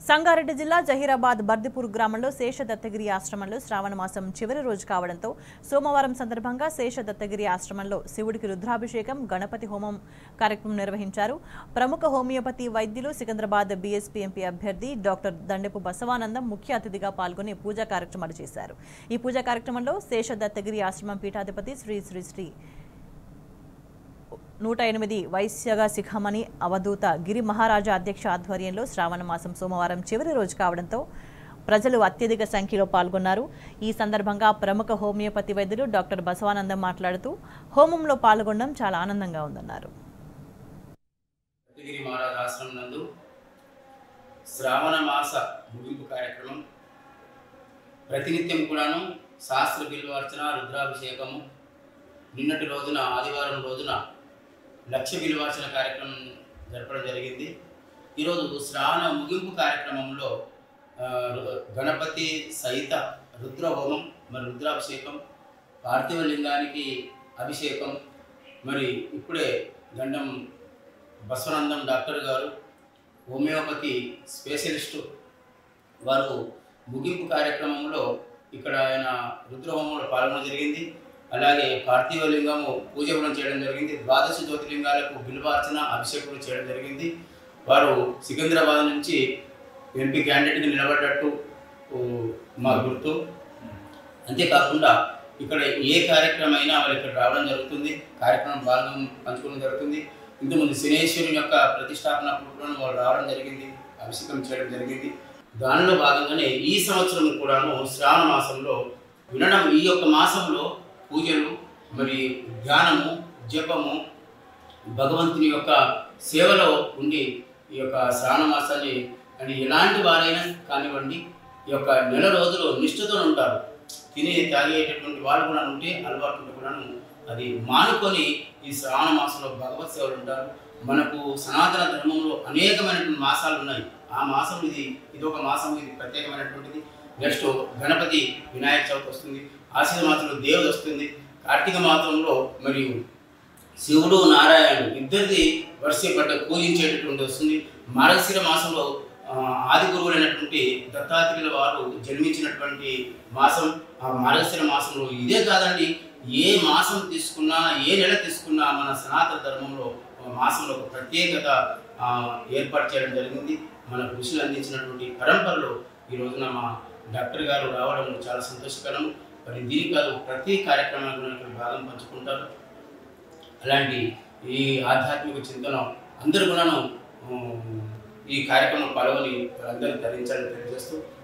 సంగారెడ్డి జిల్లా జహీరాబాద్ బర్దిపూర్ గ్రామంలో శేష దత్తగిరి ఆశ్రమంలో శ్రావణ మాసం చివరి రోజు కావడంతో సోమవారం సందర్భంగా శేష దత్తగిరి ఆశ్రమంలో శివుడికి రుద్రాభిషేకం గణపతి హోమం కార్యక్రమం నిర్వహించారు ప్రముఖ హోమియోపతి వైద్యులు సికింద్రాబాద్ బీఎస్పీ ఎంపీ అభ్యర్థి డాక్టర్ దండెపు బసవానందం ముఖ్య అతిథిగా పాల్గొని పూజా కార్యక్రమాలు చేశారు ఈ పూజా కార్యక్రమంలో శేష దత్తగిరి ఆశ్రమం పీఠాధిపతి శ్రీ శ్రీ శ్రీ నూట ఎనిమిది వైశ్యగా శిఖమణి అవధూత గిరి మహారాజా అధ్యక్ష ఆధ్వర్యంలో శ్రావణ మాసం సోమవారం చివరి రోజు కావడంతో ప్రజలు అత్యధిక సంఖ్యలో పాల్గొన్నారు ఈ సందర్భంగా ప్రముఖ హోమియోపతి వైద్యులు డాక్టర్ బసవానందం మాట్లాడుతూ హోమంలో పాల్గొనడం చాలా ఆనందంగా ఉందన్నారు దత్తగిరి మహారాజ్ ఆశ్రమం నందు శ్రావణ మాస ముగింపు కార్యక్రమం ప్రతినిత్యం కూడాను శాస్త్ర బిల్వార్చన రుద్రాభిషేకము నిన్నటి రోజున ఆదివారం రోజున లక్ష బిల్వార్చన కార్యక్రమం జరపడం జరిగింది ఈరోజు శ్రావణ ముగింపు కార్యక్రమంలో ఆ, రు- గణపతి సహిత రుద్ర హోమం మరి రుద్రాభిషేకం పార్థివ లింగానికి అభిషేకం మరి ఇప్పుడే గండం బసవనందం డాక్టర్ గారు హోమియోపతి స్పెషలిస్టు వారు ముగింపు కార్యక్రమంలో ఇక్కడ ఆయన రుద్రహోమంలో పాల్గొనడం జరిగింది అలాగే పార్థివ లింగము పూజ కూడా చేయడం జరిగింది ద్వాదశ జ్యోతిలింగాలకు బిల్వార్చన అభిషేకం చేయడం జరిగింది వారు సికింద్రాబాద్ నుంచి ఎంపీ క్యాండిడేట్గా నిలబడ్డట్టు ఊ, మా గుర్తు అంతేకాకుండా ఇక్కడ ఏ కార్యక్రమం అయినా వాళ్ళు ఇక్కడ రావడం జరుగుతుంది కార్యక్రమం భాగం పంచుకోవడం జరుగుతుంది ఇంతకుముందు శనేశ్వరుని యొక్క ప్రతిష్టాపన కూడా వాళ్ళు రావడం జరిగింది అభిషేకం చేయడం జరిగింది దానిలో భాగంగానే ఈ సంవత్సరం కూడాను శ్రావణ మాసంలో వినడం ఈ యొక్క మాసంలో పూజలు మరి ధ్యానము జపము భగవంతుని యొక్క సేవలో ఉండి ఈ యొక్క శ్రావణ మాసాన్ని అని ఎలాంటి వారైనా కానివ్వండి ఈ యొక్క నెల రోజులు నిష్ఠతో ఉంటారు తిని తాగేటటువంటి వాళ్ళు కూడా ఉంటే అలవాటు ఉంటే కూడాను అది మానుకొని ఈ శ్రావణ మాసంలో భగవత్ సేవలు ఉంటారు మనకు సనాతన ధర్మంలో అనేకమైనటువంటి మాసాలు ఉన్నాయి ఆ మాసం ఇది ఇది ఒక మాసం ఇది ప్రత్యేకమైనటువంటిది నెక్స్ట్ గణపతి వినాయక చవితి వస్తుంది ఆశ్వత మాసంలో దేవుడు వస్తుంది కార్తీక మాసంలో మరియు శివుడు నారాయణుడు ఇద్దరిది వరుస పట్ట పూజించేటటువంటి వస్తుంది మార్గశిర మాసంలో ఆ, ఆది గురువులైనటువంటి దత్తాత్రేయుల వారు జన్మించినటువంటి మాసం ఆ మార్గశిర మాసంలో ఇదే కాదండి ఏ మాసం తీసుకున్నా ఏ నెల తీసుకున్నా మన సనాతన ధర్మంలో ఒక మాసంలో ఒక ప్రత్యేకత ఆ, ఏర్పాటు చేయడం జరిగింది మన ఋషులు అందించినటువంటి పరంపరలో ఈ రోజున మా డాక్టర్ గారు రావడం చాలా సంతోషకరం మరి దీనికి కాదు ప్రతి కార్యక్రమానికి కూడా ఇక్కడ భాగం పంచుకుంటారు అలాంటి ఈ ఆధ్యాత్మిక చింతన అందరూ కూడాను ఉమ్, ఈ కార్యక్రమంలో పాల్గొని అందరూ ధరించాలని తెలియజేస్తూ